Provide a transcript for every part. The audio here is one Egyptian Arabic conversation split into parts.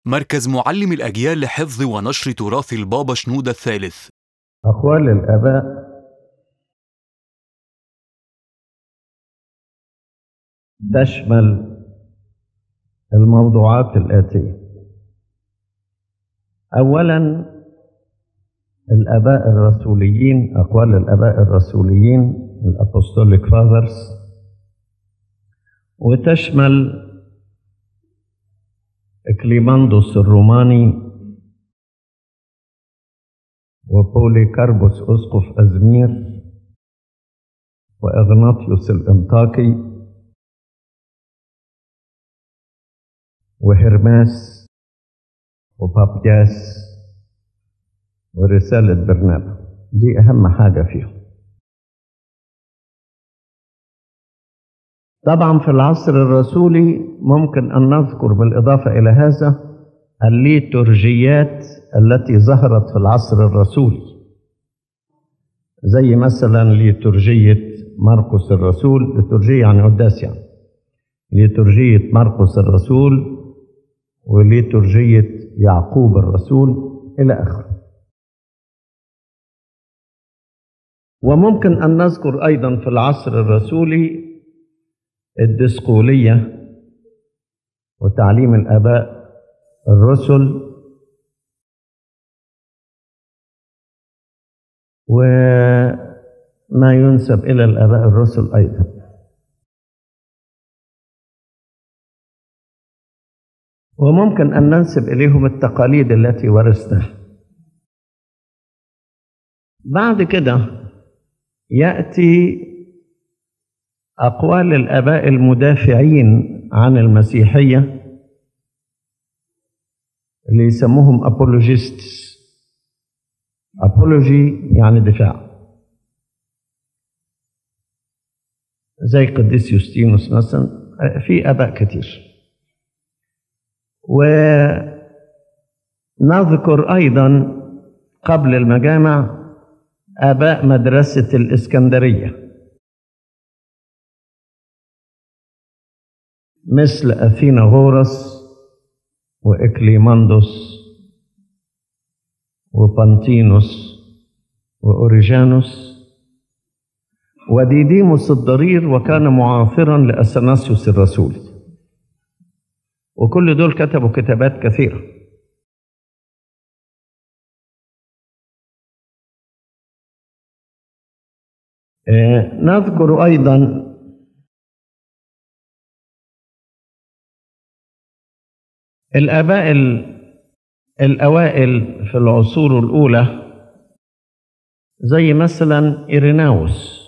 مركز معلم الأجيال لحفظ ونشر تراث البابا شنودة الثالث أقوال الآباء تشمل الموضوعات الآتية أولا الآباء الرسوليين أقوال الآباء الرسوليين الأبوستوليك فاذرز وتشمل كليماندوس الروماني وبوليكاربوس أسقف أزمير وإغناطيوس الإنطاكي وهرماس وبابياس ورسالة برنابا دي أهم حاجة فيهم طبعا في العصر الرسولي ممكن أن نذكر بالإضافة إلى هذا الليتورجيات التي ظهرت في العصر الرسولي زي مثلا ليتورجية مرقس الرسول ليتورجية يعني قداس يعني ليتورجية مرقس الرسول وليتورجية يعقوب الرسول إلى آخره وممكن أن نذكر أيضا في العصر الرسولي الدسقولية وتعليم الآباء الرسل وما ينسب إلى الآباء الرسل أيضا وممكن أن ننسب إليهم التقاليد التي ورثناها بعد كده يأتي أقوال الآباء المدافعين عن المسيحية اللي يسموهم أبولوجيستس أبولوجي يعني دفاع زي قديس يوستينوس مثلا في آباء كتير ونذكر أيضا قبل المجامع آباء مدرسة الإسكندرية مثل أثينا غورس وإكليماندوس وبانتينوس وأوريجانوس وديديموس الضرير وكان معاصرا لأثناسيوس الرسول وكل دول كتبوا كتابات كثيرة آه نذكر أيضا الآباء الأوائل في العصور الأولى زي مثلا إيريناوس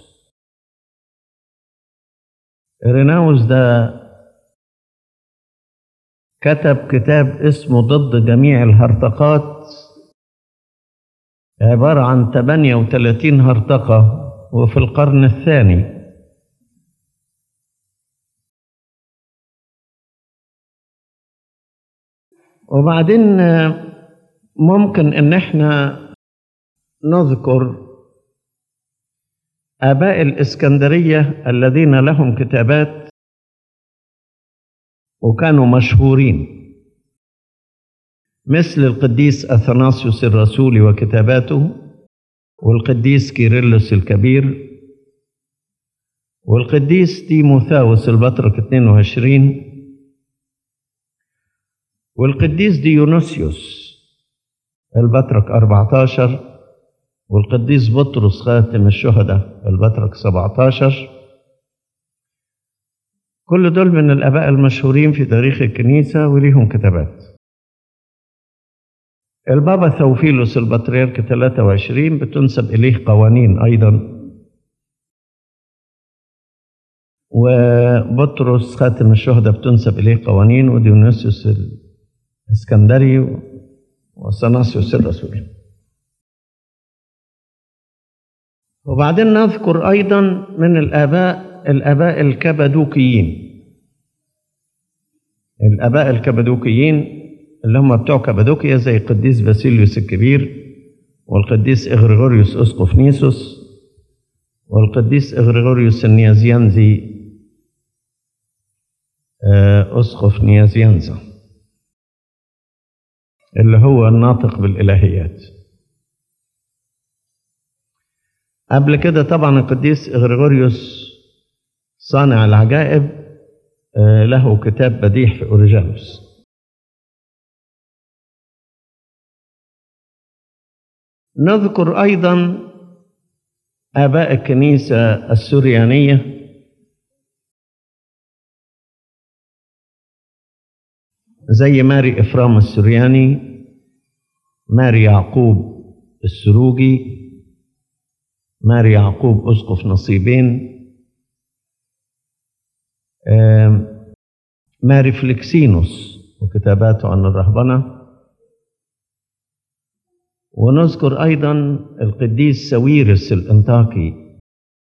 إيريناوس ده كتب كتاب اسمه ضد جميع الهرطقات عبارة عن 38 هرطقة وفي القرن الثاني وبعدين ممكن ان احنا نذكر اباء الاسكندريه الذين لهم كتابات وكانوا مشهورين مثل القديس اثناسيوس الرسولي وكتاباته والقديس كيرلس الكبير والقديس تيموثاوس البطرك 22 والقديس ديونوسيوس البطرك 14 والقديس بطرس خاتم الشهداء البطرك 17 كل دول من الآباء المشهورين في تاريخ الكنيسة وليهم كتابات البابا ثوفيلوس البطريرك 23 بتنسب إليه قوانين أيضا وبطرس خاتم الشهداء بتنسب إليه قوانين وديونيسيوس الاسكندري وثناسيوس الرسول وبعدين نذكر أيضا من الآباء الآباء الكبدوكيين الآباء الكبدوكيين اللي هم بتوع كبدوكيا زي القديس باسيليوس الكبير والقديس إغريغوريوس أسقف نيسوس والقديس إغريغوريوس النيازيانزي أسقف نيازيانزا اللي هو الناطق بالإلهيات قبل كده طبعا القديس غريغوريوس صانع العجائب آه، له كتاب بديع في أوريجانوس نذكر أيضا آباء الكنيسة السريانية زي ماري إفرام السرياني ماري يعقوب السروجي ماري يعقوب أسقف نصيبين آم، ماري فليكسينوس وكتاباته عن الرهبنة ونذكر أيضا القديس سويرس الأنطاكي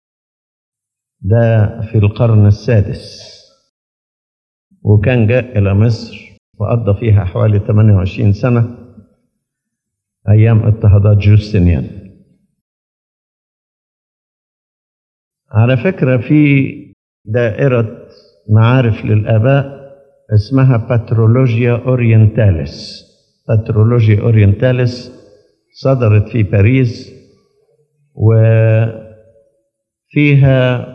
ده في القرن السادس وكان جاء إلى مصر وقضى فيها حوالي 28 سنة أيام اضطهادات جوستنيان على فكرة في دائرة معارف للآباء اسمها باترولوجيا أورينتاليس باترولوجيا أورينتاليس صدرت في باريس وفيها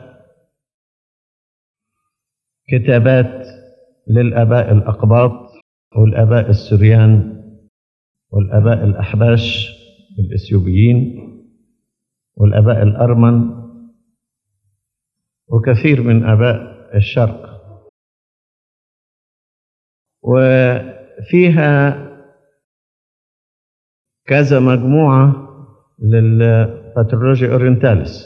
كتابات للآباء الأقباط والآباء السريان والآباء الأحباش الإثيوبيين والآباء الأرمن وكثير من آباء الشرق وفيها كذا مجموعة للباترولوجيا أورينتاليس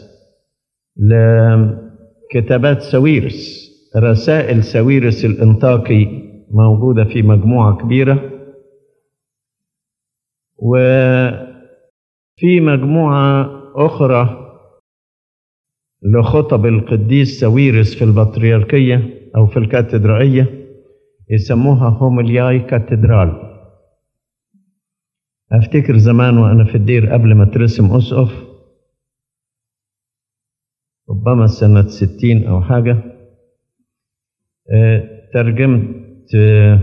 لكتابات سويرس رسائل سويرس الانطاكي موجودة في مجموعة كبيرة وفي مجموعة أخرى لخطب القديس سويرس في البطريركية أو في الكاتدرائية يسموها هوملياي كاتدرال أفتكر زمان وأنا في الدير قبل ما ترسم أسقف ربما سنة ستين أو حاجة آه، ترجمت آه،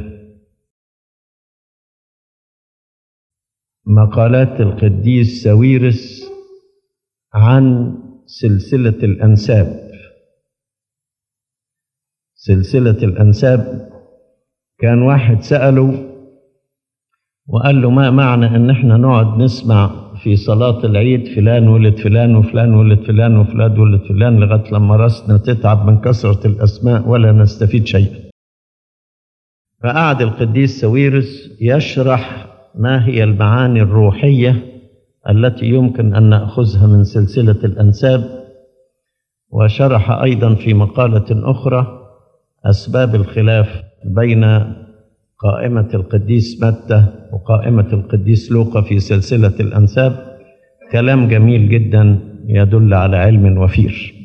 مقالات القديس سويرس عن سلسلة الأنساب سلسلة الأنساب كان واحد سأله وقال له ما معنى ان احنا نقعد نسمع في صلاة العيد فلان ولد فلان وفلان ولد فلان وفلان ولد فلان لغاية لما راسنا تتعب من كثرة الأسماء ولا نستفيد شيئا فقعد القديس سويرس يشرح ما هي المعاني الروحية التي يمكن أن نأخذها من سلسلة الأنساب وشرح أيضا في مقالة أخرى أسباب الخلاف بين قائمة القديس متى وقائمة القديس لوقا في سلسلة الأنساب كلام جميل جدا يدل على علم وفير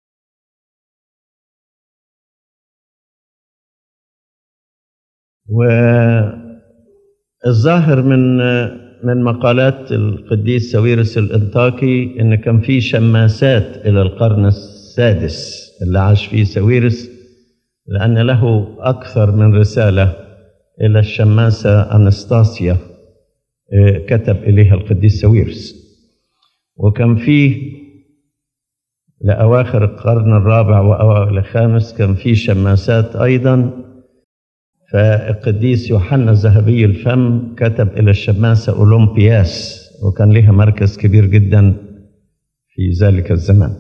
والظاهر من من مقالات القديس سويرس الانطاكي ان كان في شماسات الى القرن السادس اللي عاش فيه سويرس لان له اكثر من رساله الى الشماسه انستاسيا آه، كتب اليها القديس سويرس وكان فيه لاواخر القرن الرابع واوائل الخامس كان في شماسات ايضا فالقديس يوحنا ذهبي الفم كتب إلى الشماسة أولمبياس وكان لها مركز كبير جدا في ذلك الزمان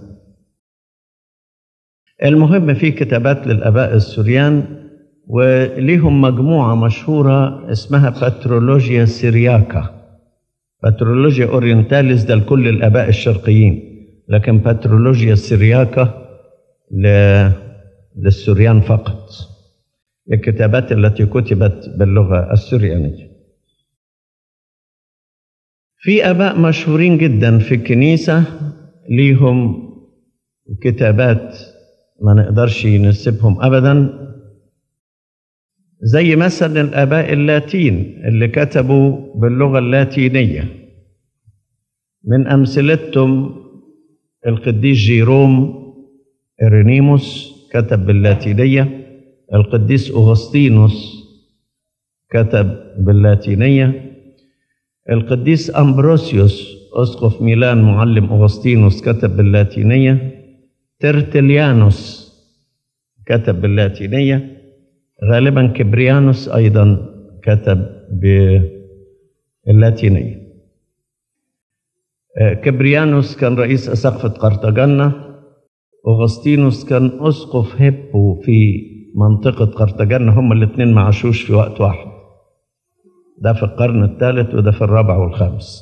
المهم في كتابات للآباء السوريان وليهم مجموعة مشهورة اسمها باترولوجيا سيرياكا باترولوجيا أورينتاليس ده لكل الآباء الشرقيين لكن باترولوجيا سيرياكا ل- للسوريان فقط الكتابات التي كتبت باللغة السريانية في آباء مشهورين جدا في الكنيسة ليهم كتابات ما نقدرش نسيبهم أبدا زي مثلا الآباء اللاتين اللي كتبوا باللغة اللاتينية من أمثلتهم القديس جيروم إرينيموس كتب باللاتينية القديس أغسطينوس كتب باللاتينية القديس أمبروسيوس أسقف ميلان معلم أغسطينوس كتب باللاتينية ترتليانوس كتب باللاتينية غالبا كبريانوس أيضا كتب باللاتينية آه، كبريانوس كان رئيس أسقفة قرطاجنة أغسطينوس كان أسقف هيبو في منطقة قرطاجنة هما الاثنين ما عاشوش في وقت واحد ده في القرن الثالث وده في الرابع والخامس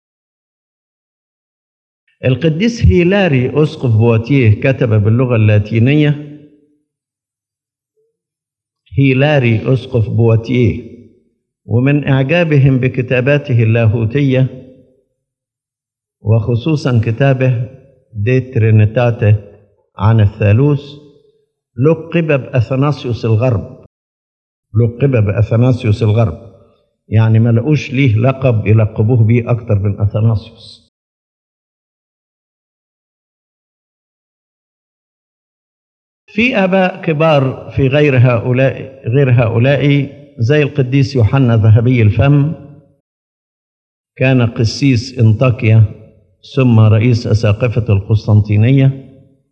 القديس هيلاري أسقف بواتيه كتب باللغة اللاتينية هيلاري أسقف بواتيه ومن إعجابهم بكتاباته اللاهوتية وخصوصا كتابه دي ترينيتاته عن الثالوث لقب بأثناسيوس الغرب لقب بأثناسيوس الغرب يعني ما لقوش ليه لقب يلقبوه بيه أكتر من أثناسيوس في آباء كبار في غير هؤلاء غير هؤلاء زي القديس يوحنا ذهبي الفم كان قسيس انطاكيا ثم رئيس أساقفة القسطنطينية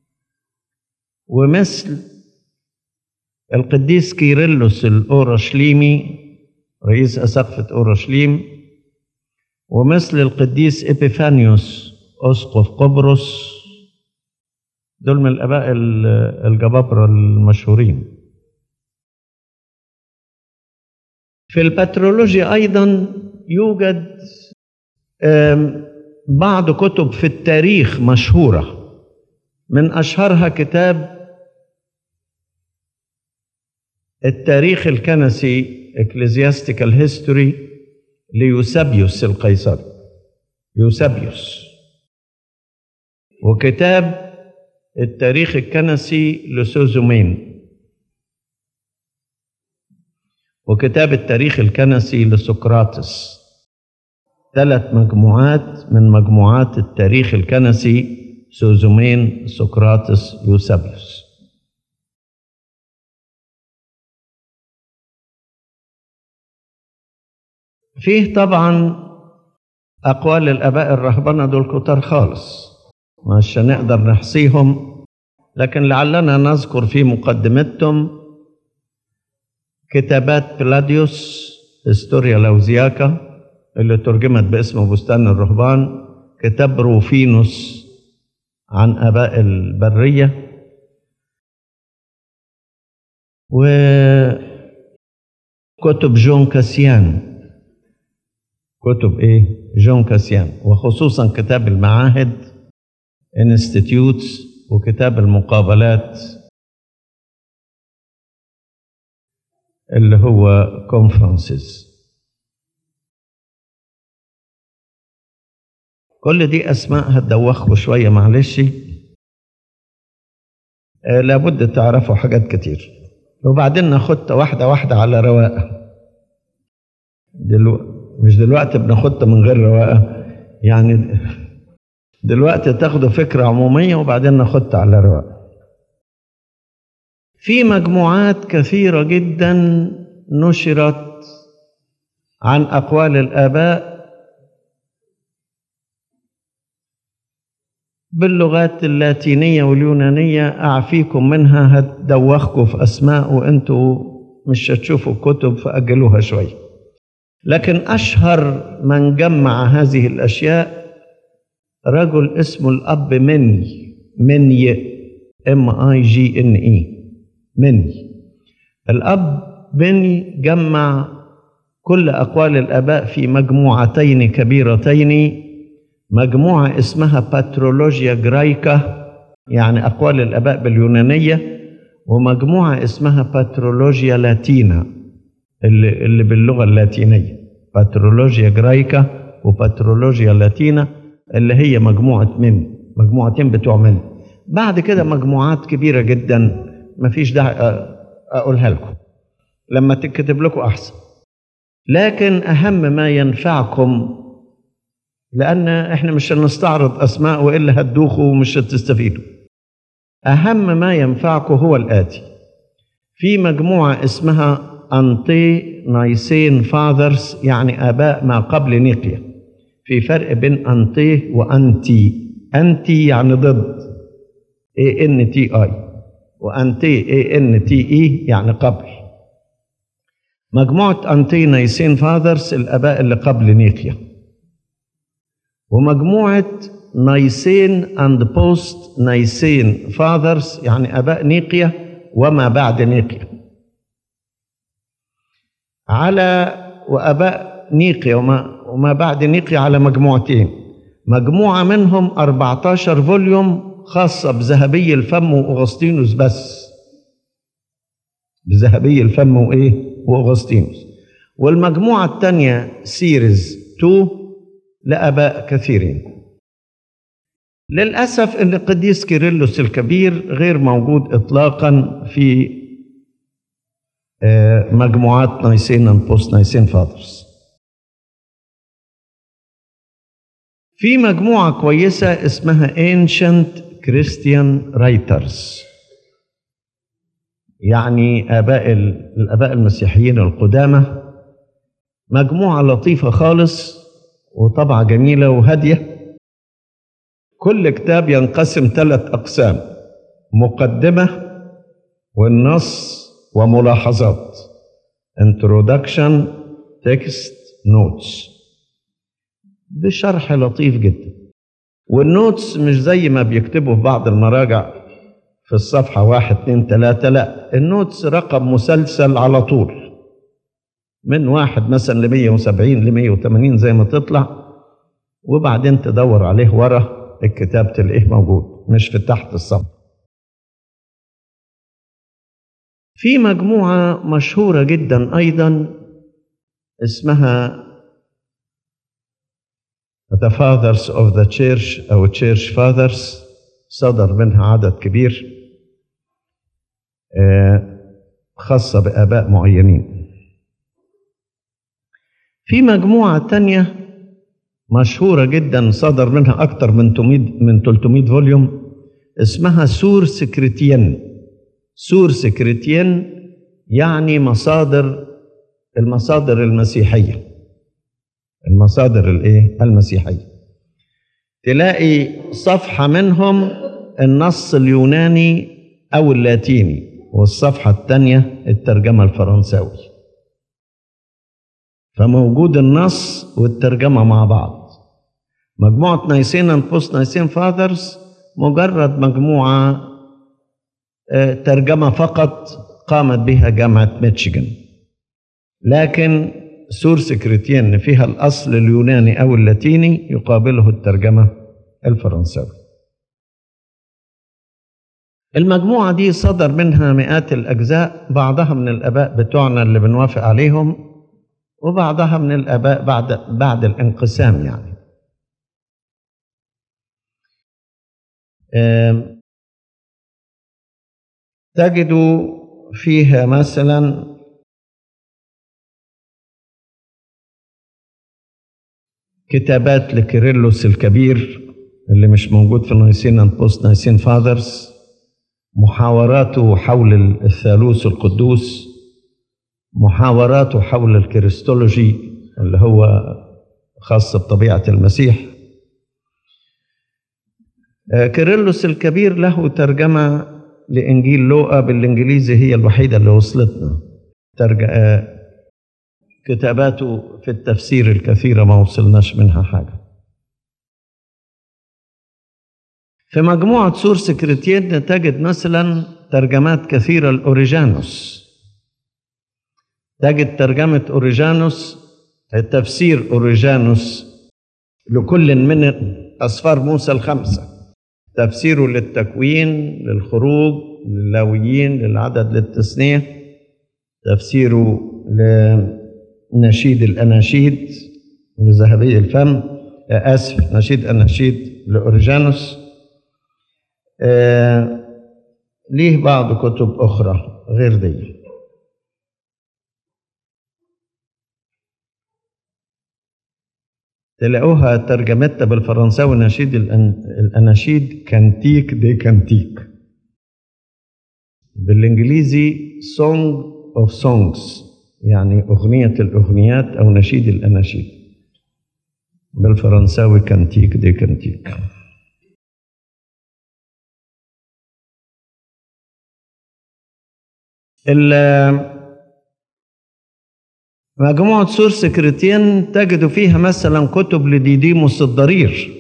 ومثل القديس كيرلس الأورشليمي رئيس أساقفة أورشليم ومثل القديس إبيفانيوس أسقف قبرص دول من الآباء ال- الجبابرة المشهورين في البترولوجيا أيضا يوجد آم، بعض كتب في التاريخ مشهورة من أشهرها كتاب التاريخ الكنسي Ecclesiastical History ليوسابيوس القيصري يوسابيوس وكتاب التاريخ الكنسي لسوزومين وكتاب التاريخ الكنسي لسقراطس ثلاث مجموعات من مجموعات التاريخ الكنسي سوزومين سقراطس يوسابيوس فيه طبعا أقوال الآباء الرهبنة دول كتار خالص مش هنقدر نحصيهم لكن لعلنا نذكر في مقدمتهم كتابات بلاديوس هستوريا لوزياكا اللي ترجمت باسم بستان الرهبان كتاب روفينوس عن آباء البرية وكتب جون كاسيان كتب ايه جون كاسيان وخصوصا كتاب المعاهد انستيتيوتس وكتاب المقابلات اللي هو كونفرنسز كل دي اسماء هتدوخكوا شويه معلش آه لابد تعرفوا حاجات كتير وبعدين ناخدها واحده واحده على رواقه دلو... مش دلوقتي بناخدها من غير رواقه يعني دلوقتي تاخدوا فكره عموميه وبعدين ناخدها على رواقه في مجموعات كثيرة جدا نشرت عن أقوال الآباء باللغات اللاتينية واليونانية أعفيكم منها هتدوخكم في أسماء وأنتوا مش هتشوفوا الكتب فأجلوها شوية لكن أشهر من جمع هذه الأشياء رجل اسمه الأب مني مني ام اي جي ان اي مني الأب بني جمع كل أقوال الآباء في مجموعتين كبيرتين مجموعة اسمها باترولوجيا جرايكا يعني أقوال الآباء باليونانية ومجموعة اسمها باترولوجيا لاتينا اللي, اللي باللغة اللاتينية باترولوجيا جرايكا وباترولوجيا لاتينا اللي هي مجموعة من مجموعتين بتوع من بعد كده مجموعات كبيرة جدا مفيش داعي أقولها لكم لما تكتب لكم أحسن لكن أهم ما ينفعكم لأن إحنا مش هنستعرض أسماء وإلا هتدوخوا ومش هتستفيدوا أهم ما ينفعكم هو الآتي في مجموعة اسمها أنتي نايسين فاذرز يعني آباء ما قبل نيقيا في فرق بين أنتي وأنتي أنتي يعني ضد اي ان تي اي وأنتي اي ان تي اي يعني قبل مجموعة أنتي نايسين فاذرز الآباء اللي قبل نيقيا ومجموعة نايسين اند بوست نايسين فاذرز يعني اباء نيقيا وما بعد نيقيا على واباء نيقيا وما, وما بعد نيقيا على مجموعتين مجموعه منهم 14 فوليوم خاصه بذهبي الفم واغسطينوس بس بذهبي الفم وايه واغسطينوس والمجموعه الثانيه سيريز 2 لاباء كثيرين للأسف أن القديس كيرلس الكبير غير موجود إطلاقا في مجموعات نايسين and بوست نايسين فاذرز في مجموعة كويسة اسمها Ancient Christian Writers يعني آباء الآباء المسيحيين القدامى مجموعة لطيفة خالص وطبعة جميلة وهادية كل كتاب ينقسم ثلاث أقسام مقدمة والنص وملاحظات introduction text notes بشرح لطيف جدا والنوتس مش زي ما بيكتبوا في بعض المراجع في الصفحة واحد اتنين تلاتة لا النوتس رقم مسلسل على طول من واحد مثلا ل 170 ل 180 زي ما تطلع وبعدين تدور عليه ورا الكتاب تلاقيه موجود مش في تحت الصف في مجموعة مشهورة جدا أيضا اسمها The Fathers of the Church أو Church Fathers صدر منها عدد كبير خاصة بآباء معينين في مجموعة تانية مشهورة جدا صدر منها أكثر من 300 من 300 فوليوم اسمها سور سكرتين سور سكرتين يعني مصادر المصادر المسيحية المصادر الايه المسيحية تلاقي صفحة منهم النص اليوناني أو اللاتيني والصفحة الثانية الترجمة الفرنساوي فموجود النص والترجمة مع بعض مجموعة نايسين اند بوست نايسين فاذرز مجرد مجموعة ترجمة فقط قامت بها جامعة ميتشيغان لكن سور سكرتين فيها الأصل اليوناني أو اللاتيني يقابله الترجمة الفرنساوي المجموعة دي صدر منها مئات الأجزاء بعضها من الآباء بتوعنا اللي بنوافق عليهم وبعضها من الآباء بعد بعد الانقسام يعني تجد فيها مثلا كتابات لكيرلس الكبير اللي مش موجود في نايسين اند بوست نايسين فاذرز محاوراته حول الثالوث القدوس محاوراته حول الكريستولوجي اللي هو خاص بطبيعة المسيح كيرلس الكبير له ترجمة لإنجيل لوقا بالإنجليزي هي الوحيدة اللي وصلتنا ترج... كتاباته في التفسير الكثيرة ما وصلناش منها حاجة في مجموعة سور سكرتين تجد مثلا ترجمات كثيرة لأوريجانوس تجد ترجمة أوريجانوس تفسير أوريجانوس لكل من أسفار موسى الخمسة تفسيره للتكوين للخروج للاويين للعدد للتثنية تفسيره لنشيد الأناشيد لذهبي الفم آسف نشيد أناشيد لأوريجانوس آه ليه بعض كتب أخرى غير دي تلاقوها ترجمتها بالفرنساوي نشيد الأناشيد كانتيك دي كانتيك بالإنجليزي Song of Songs يعني أغنية الأغنيات أو نشيد الأناشيد بالفرنساوي كانتيك دي كانتيك مجموعة سور سكرتين تجد فيها مثلا كتب لديديموس الضرير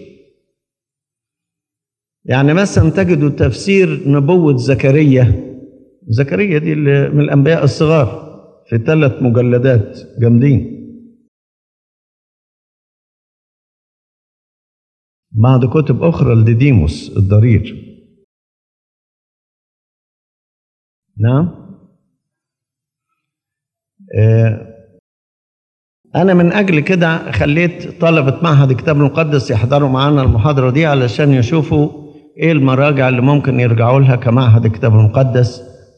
يعني مثلا تجد تفسير نبوة زكريا زكريا دي اللي من الأنبياء الصغار في ثلاث مجلدات جامدين بعض كتب أخرى لديديموس الضرير نعم آه أنا من أجل كده خليت طلبة معهد الكتاب المقدس يحضروا معانا المحاضرة دي علشان يشوفوا إيه المراجع اللي ممكن يرجعوا لها كمعهد الكتاب المقدس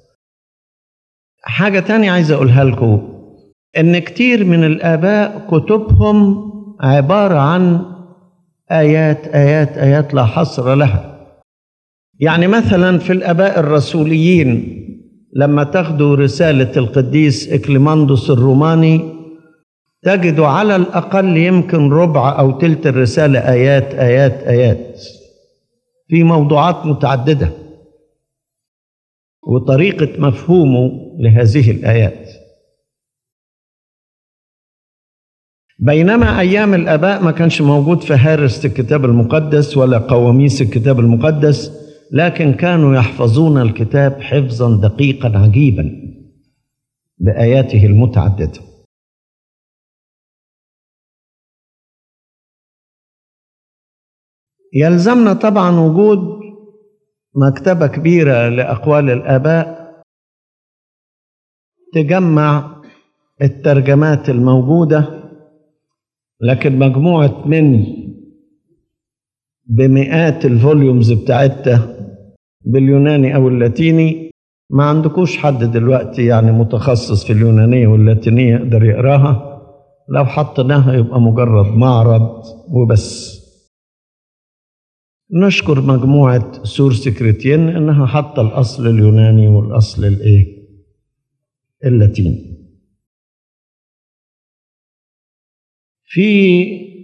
حاجة تانية عايز أقولها لكم إن كتير من الآباء كتبهم عبارة عن آيات آيات آيات لا حصر لها يعني مثلا في الآباء الرسوليين لما تاخدوا رسالة القديس إكليماندوس الروماني تجدوا على الأقل يمكن ربع أو تلت الرسالة آيات آيات آيات في موضوعات متعددة وطريقة مفهومه لهذه الآيات بينما أيام الآباء ما كانش موجود فهارس الكتاب المقدس ولا قواميس الكتاب المقدس لكن كانوا يحفظون الكتاب حفظا دقيقا عجيبا بآياته المتعدده يلزمنا طبعا وجود مكتبة كبيرة لأقوال الآباء تجمع الترجمات الموجودة لكن مجموعة من بمئات الفوليومز بتاعتها باليوناني أو اللاتيني ما عندكوش حد دلوقتي يعني متخصص في اليونانية واللاتينية يقدر يقراها لو حطيناها يبقى مجرد معرض وبس نشكر مجموعة سور سكرتين إنها حاطة الأصل اليوناني والأصل الإيه؟ اللاتيني. في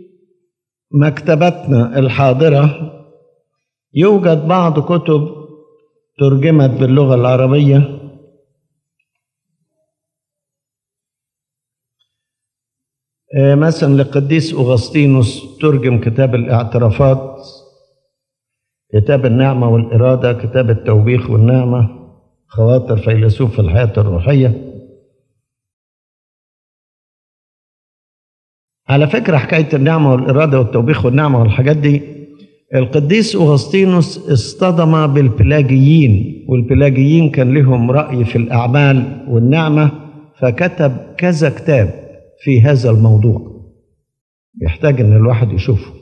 مكتبتنا الحاضرة يوجد بعض كتب ترجمت باللغة العربية مثلا للقديس أغسطينوس ترجم كتاب الاعترافات كتاب النعمة والإرادة كتاب التوبيخ والنعمة خواطر فيلسوف الحياة الروحية على فكرة حكاية النعمة والإرادة والتوبيخ والنعمة والحاجات دي القديس أغسطينوس اصطدم بالبلاجيين والبلاجيين كان لهم رأي في الأعمال والنعمة فكتب كذا كتاب في هذا الموضوع يحتاج ان الواحد يشوفه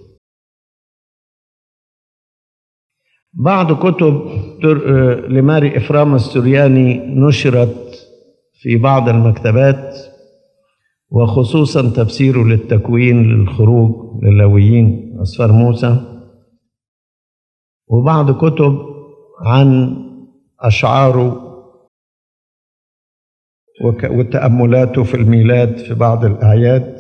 بعض كتب لماري إفرام السورياني نشرت في بعض المكتبات وخصوصا تفسيره للتكوين للخروج للويين أسفار موسى وبعض كتب عن أشعاره وتأملاته في الميلاد في بعض الأعياد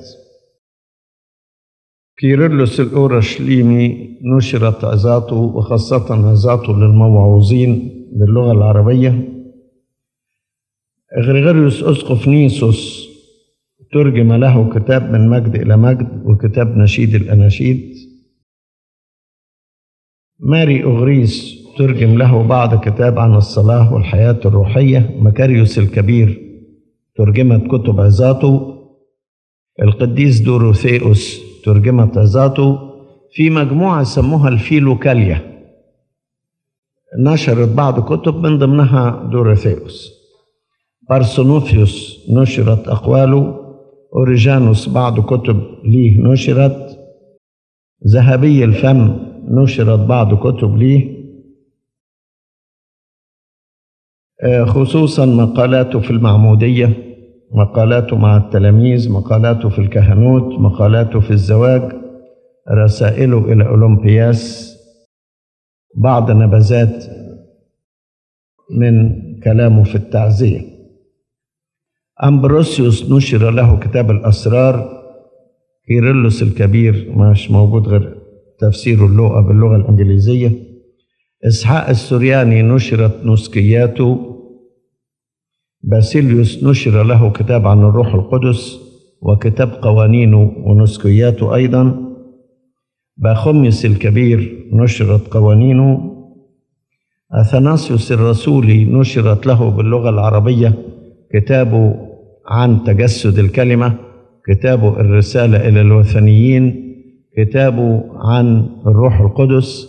كيرلس الأورشليمي نشرت عظاته وخاصة عظاته للموعوظين باللغة العربية غريغوريوس أسقف نيسوس ترجم له كتاب من مجد إلى مجد وكتاب نشيد الأناشيد ماري أغريس ترجم له بعض كتاب عن الصلاة والحياة الروحية مكاريوس الكبير ترجمت كتب عظاته القديس دوروثيوس ترجمت عظاته في مجموعة سموها الفيلوكاليا نشرت بعض كتب من ضمنها دوروثيوس بارسونوفيوس نشرت أقواله أوريجانوس بعض كتب ليه نشرت ذهبي الفم نشرت بعض كتب ليه خصوصا مقالاته في المعمودية مقالاته مع التلاميذ مقالاته في الكهنوت مقالاته في الزواج رسائله إلى أولمبياس بعض نبذات من كلامه في التعزية أمبروسيوس نشر له كتاب الأسرار كيرلس الكبير مش موجود غير تفسير اللغة باللغة الإنجليزية إسحاق السورياني نشرت نسكياته باسيليوس نشر له كتاب عن الروح القدس وكتاب قوانينه ونسكياته أيضا باخميس الكبير نشرت قوانينه أثناسيوس الرسولي نشرت له باللغة العربية كتابه عن تجسد الكلمة كتابه الرسالة إلى الوثنيين كتابه عن الروح القدس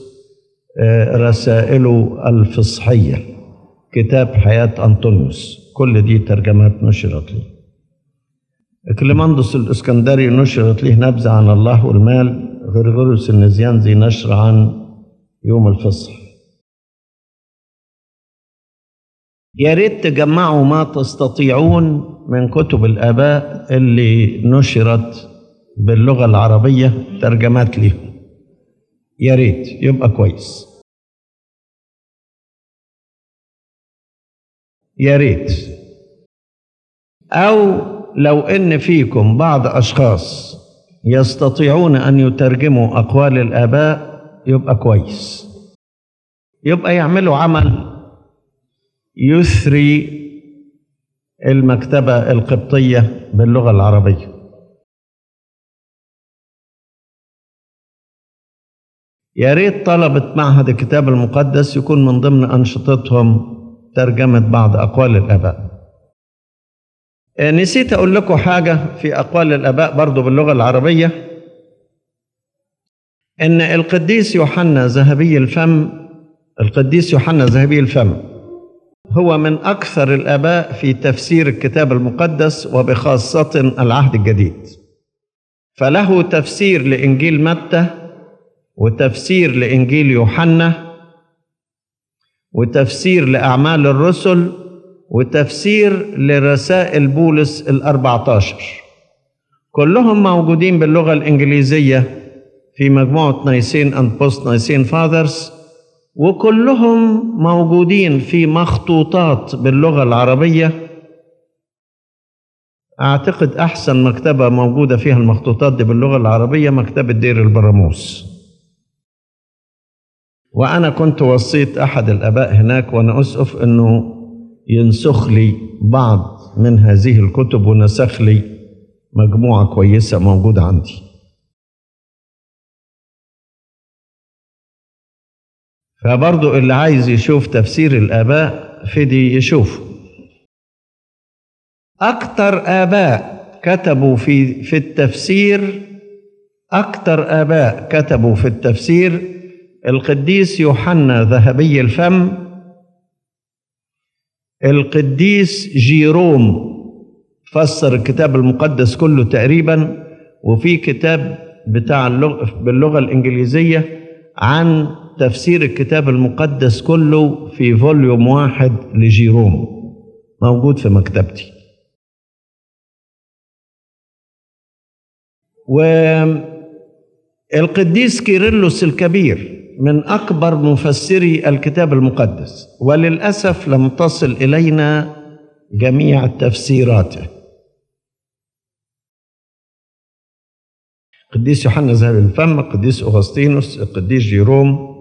رسائله الفصحية كتاب حياة أنطونيوس كل دي ترجمات نشرت لي كليماندوس الإسكندري نشرت له نبذة عن الله والمال غرغرس النزيانزي نشر عن يوم الفصح يا ريت تجمعوا ما تستطيعون من كتب الآباء اللي نشرت باللغة العربية ترجمات ليهم يا ريت يبقى كويس يا ريت أو لو إن فيكم بعض أشخاص يستطيعون أن يترجموا أقوال الآباء يبقى كويس يبقى يعملوا عمل يثري المكتبة القبطية باللغة العربية يا ريت طلبة معهد الكتاب المقدس يكون من ضمن أنشطتهم ترجمة بعض أقوال الآباء نسيت أقول لكم حاجة في أقوال الآباء برضو باللغة العربية إن القديس يوحنا ذهبي الفم القديس يوحنا ذهبي الفم هو من أكثر الآباء في تفسير الكتاب المقدس وبخاصة العهد الجديد فله تفسير لإنجيل متى وتفسير لإنجيل يوحنا وتفسير لأعمال الرسل وتفسير لرسائل بولس الأربعة عشر كلهم موجودين باللغة الإنجليزية في مجموعة نايسين أند بوست نايسين فاذرز وكلهم موجودين في مخطوطات باللغة العربية أعتقد أحسن مكتبة موجودة فيها المخطوطات دي باللغة العربية مكتبة دير البراموس وأنا كنت وصيت أحد الآباء هناك وأنا أسقف أنه ينسخ لي بعض من هذه الكتب ونسخ لي مجموعة كويسة موجودة عندي فبرضو اللي عايز يشوف تفسير الآباء فدي يشوفه أكتر آباء كتبوا في في التفسير أكتر آباء كتبوا في التفسير القديس يوحنا ذهبي الفم القديس جيروم فسر الكتاب المقدس كله تقريبا وفي كتاب بتاع اللغة باللغة الإنجليزية عن تفسير الكتاب المقدس كله في فوليوم واحد لجيروم موجود في مكتبتي والقديس كيرلس الكبير من أكبر مفسري الكتاب المقدس وللأسف لم تصل إلينا جميع تفسيراته القديس يوحنا ذهب الفم القديس أغسطينوس القديس جيروم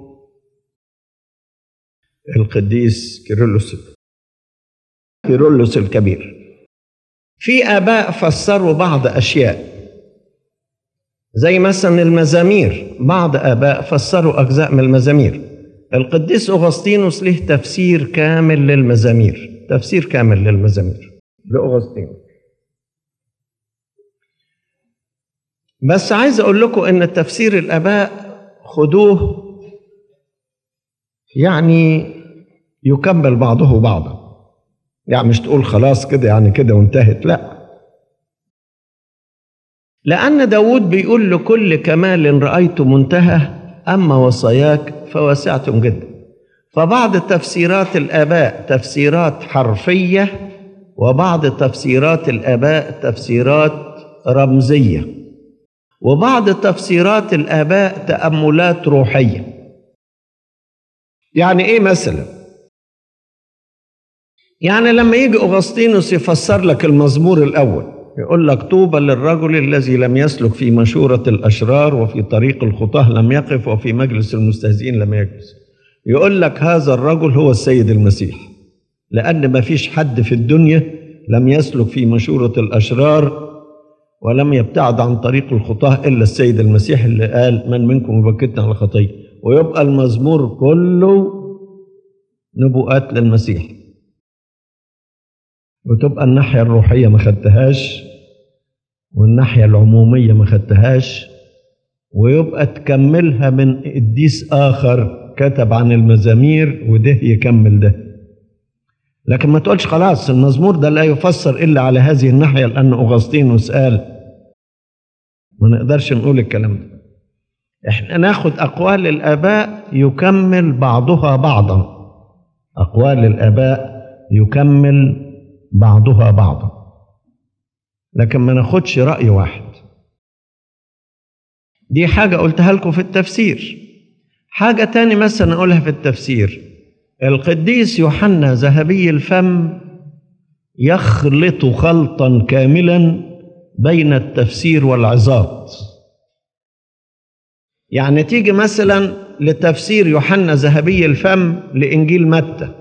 القديس كيرلس كيرلس الكبير في آباء فسروا بعض أشياء زي مثلا المزامير بعض آباء فسروا أجزاء من المزامير القديس أغسطينوس له تفسير كامل للمزامير تفسير كامل للمزامير لأغسطينوس بس عايز أقول لكم إن تفسير الآباء خدوه يعني يكمل بعضه بعضا يعني مش تقول خلاص كده يعني كده وانتهت لا لأن داود بيقول لكل كمال رأيت منتهى أما وصاياك فواسعة جدا فبعض تفسيرات الآباء تفسيرات حرفية وبعض تفسيرات الآباء تفسيرات رمزية وبعض تفسيرات الآباء تأملات روحية يعني إيه مثلا يعني لما يجي أغسطينوس يفسر لك المزمور الأول يقول لك طوبى للرجل الذي لم يسلك في مشورة الأشرار وفي طريق الخطاه لم يقف وفي مجلس المستهزئين لم يجلس يقول لك هذا الرجل هو السيد المسيح لأن ما فيش حد في الدنيا لم يسلك في مشورة الأشرار ولم يبتعد عن طريق الخطاه إلا السيد المسيح اللي قال من منكم يبكتنا على خطية ويبقى المزمور كله نبوءات للمسيح وتبقى الناحية الروحية ما خدتهاش والناحية العمومية ما خدتهاش ويبقى تكملها من قديس آخر كتب عن المزامير وده يكمل ده لكن ما تقولش خلاص المزمور ده لا يفسر إلا على هذه الناحية لأن أغسطينوس قال ما نقدرش نقول الكلام ده احنا ناخد أقوال الآباء يكمل بعضها بعضا أقوال الآباء يكمل بعضها بعضا لكن ما ناخدش رأي واحد دي حاجة قلتها لكم في التفسير حاجة تاني مثلا أقولها في التفسير القديس يوحنا ذهبي الفم يخلط خلطا كاملا بين التفسير والعظات يعني تيجي مثلا لتفسير يوحنا ذهبي الفم لإنجيل متى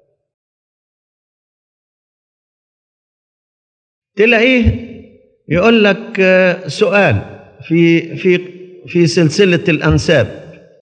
تلاقيه يقول لك سؤال في في في سلسلة الأنساب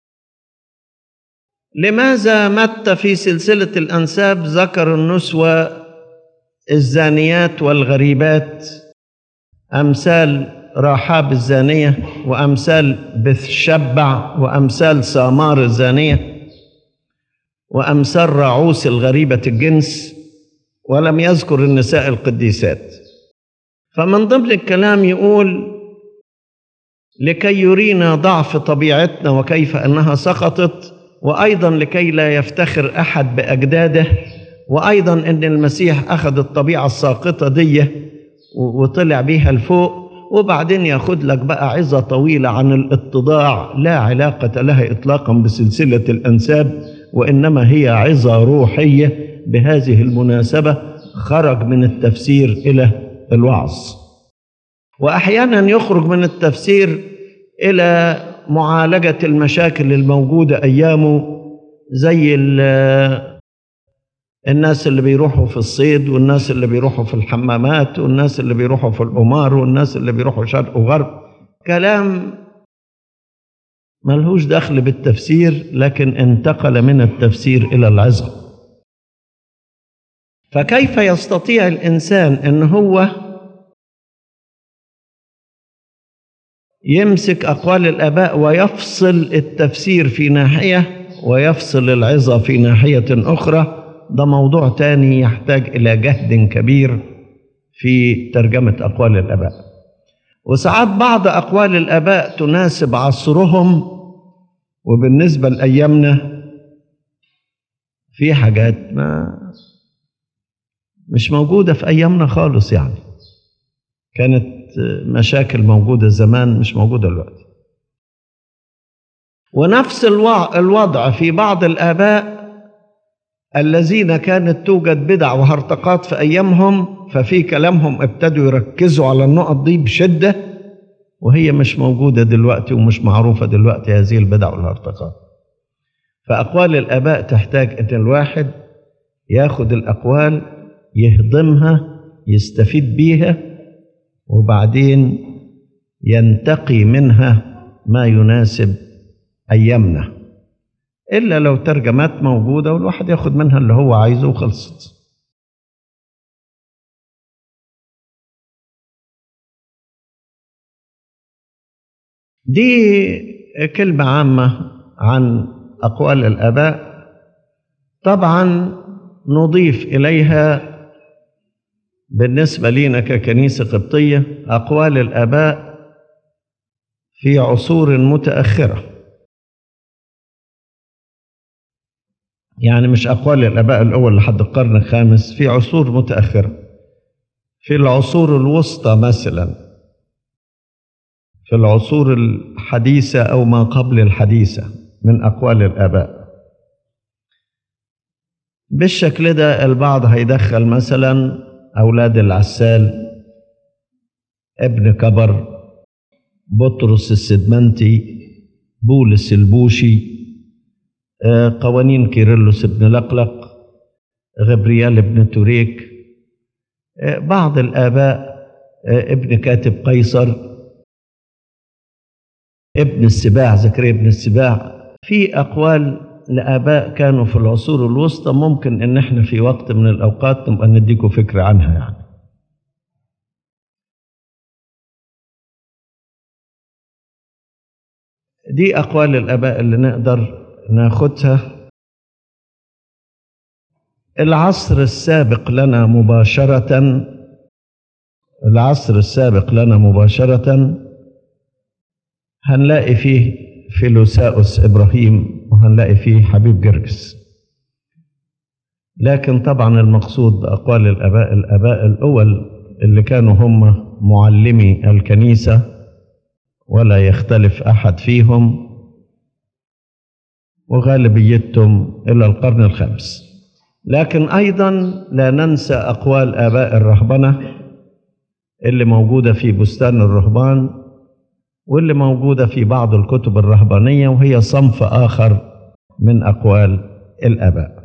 لماذا متى في سلسلة الأنساب ذكر النسوة الزانيات والغريبات أمثال راحاب الزانية وأمثال بثشبع وأمثال سامار الزانية وأمثال راعوس الغريبة الجنس ولم يذكر النساء القديسات فمن ضمن الكلام يقول لكي يرينا ضعف طبيعتنا وكيف انها سقطت وايضا لكي لا يفتخر احد باجداده وايضا ان المسيح اخذ الطبيعه الساقطه دي وطلع بيها لفوق وبعدين ياخد لك بقى عظه طويله عن الاتضاع لا علاقه لها اطلاقا بسلسله الانساب وانما هي عظه روحيه بهذه المناسبه خرج من التفسير الى الوعظ واحيانا يخرج من التفسير الى معالجه المشاكل الموجوده ايامه زي الناس اللي بيروحوا في الصيد والناس اللي بيروحوا في الحمامات والناس اللي بيروحوا في القمار والناس اللي بيروحوا شرق وغرب كلام ملهوش دخل بالتفسير لكن انتقل من التفسير الى العظه فكيف يستطيع الانسان ان هو يمسك اقوال الاباء ويفصل التفسير في ناحيه ويفصل العظه في ناحيه اخرى ده موضوع تاني يحتاج الى جهد كبير في ترجمه اقوال الاباء وساعات بعض اقوال الاباء تناسب عصرهم وبالنسبه لايامنا في حاجات ما مش موجودة في أيامنا خالص يعني كانت مشاكل موجودة زمان مش موجودة دلوقتي ونفس الوضع في بعض الآباء الذين كانت توجد بدع وهرطقات في أيامهم ففي كلامهم ابتدوا يركزوا على النقط دي بشدة وهي مش موجودة دلوقتي ومش معروفة دلوقتي هذه البدع والهرطقات فأقوال الآباء تحتاج أن الواحد ياخد الأقوال يهضمها يستفيد بيها وبعدين ينتقي منها ما يناسب أيامنا إلا لو ترجمات موجودة والواحد ياخد منها اللي هو عايزه وخلصت دي كلمة عامة عن أقوال الآباء طبعا نضيف إليها بالنسبة لنا ككنيسة قبطية أقوال الآباء في عصور متأخرة يعني مش أقوال الآباء الأول لحد القرن الخامس في عصور متأخرة في العصور الوسطى مثلا في العصور الحديثة أو ما قبل الحديثة من أقوال الآباء بالشكل ده البعض هيدخل مثلا أولاد العسال ابن كبر بطرس السدمنتي بولس البوشي آه، قوانين كيرلس بن لقلق غبريال بن توريك آه، بعض الآباء آه، ابن كاتب قيصر ابن السباع زكريا ابن السباع في أقوال لآباء كانوا في العصور الوسطى ممكن إن إحنا في وقت من الأوقات نبقى نديكم فكرة عنها يعني دي أقوال الآباء اللي نقدر ناخدها العصر السابق لنا مباشرة العصر السابق لنا مباشرة هنلاقي فيه فيلوساوس إبراهيم وهنلاقي فيه حبيب جرجس لكن طبعا المقصود بأقوال الآباء الآباء الأول اللي كانوا هم معلمي الكنيسة ولا يختلف أحد فيهم وغالبيتهم إلى القرن الخامس لكن أيضا لا ننسى أقوال آباء الرهبنة اللي موجودة في بستان الرهبان واللي موجودة في بعض الكتب الرهبانية وهي صنف آخر من أقوال الآباء